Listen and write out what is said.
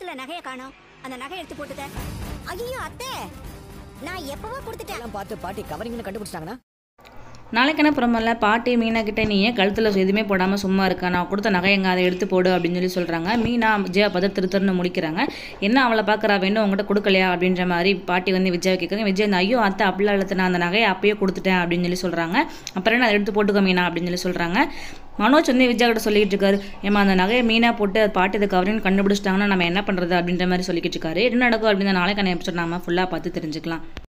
கழுத்துல நகைய காணோம் அந்த நகை எடுத்து போட்டுக்க ஐயோ அத்தை நான் எப்பவோ கொடுத்துட்டேன் எல்லாம் பார்த்து பாட்டி கவரிங்னு கண்டுபிடிச்சிட்டாங்கன்னா நாளைக்கு என்ன புறமல்ல பாட்டி மீனா கிட்ட நீ ஏன் கழுத்தில் எதுவுமே போடாமல் சும்மா இருக்க நான் கொடுத்த நகை எங்க அதை எடுத்து போடு அப்படின்னு சொல்லி சொல்கிறாங்க மீனா விஜயா பார்த்து திரு திருன்னு முடிக்கிறாங்க என்ன அவளை பார்க்குறா வேணும் உங்கள்கிட்ட கொடுக்கலையா அப்படின்ற மாதிரி பாட்டி வந்து விஜயா கேட்குறாங்க விஜய் வந்து ஐயோ அத்தை அப்படிலாம் இல்லை நான் அந்த நகையை அப்பயே கொடுத்துட்டேன் அப்படின்னு சொல்லி சொல்கிறாங்க அப்புறம் என்ன அதை எடுத்து போட்டுக்க மீனா அப்படின்னு சொல்லி சொல்கிறாங்க மனோஜ் வந்து விஜயா கிட்ட சொல்லிட்டு இருக்காரு ஏமா அந்த நகையை மீனா போட்டு அது பாட்டி அதை கவரின்னு கண்டுபிடிச்சிட்டாங்கன்னா நம்ம என்ன பண்ணுறது அப்படின்ற மாதிரி சொல்லிக்கிட்டு இருக்காரு என்ன நடக்கும் அப்படின்னு நாளைக்கான எபிசோட் நாம ஃபுல்லாக பார்த்து தெரிஞ்சுக்கலாம்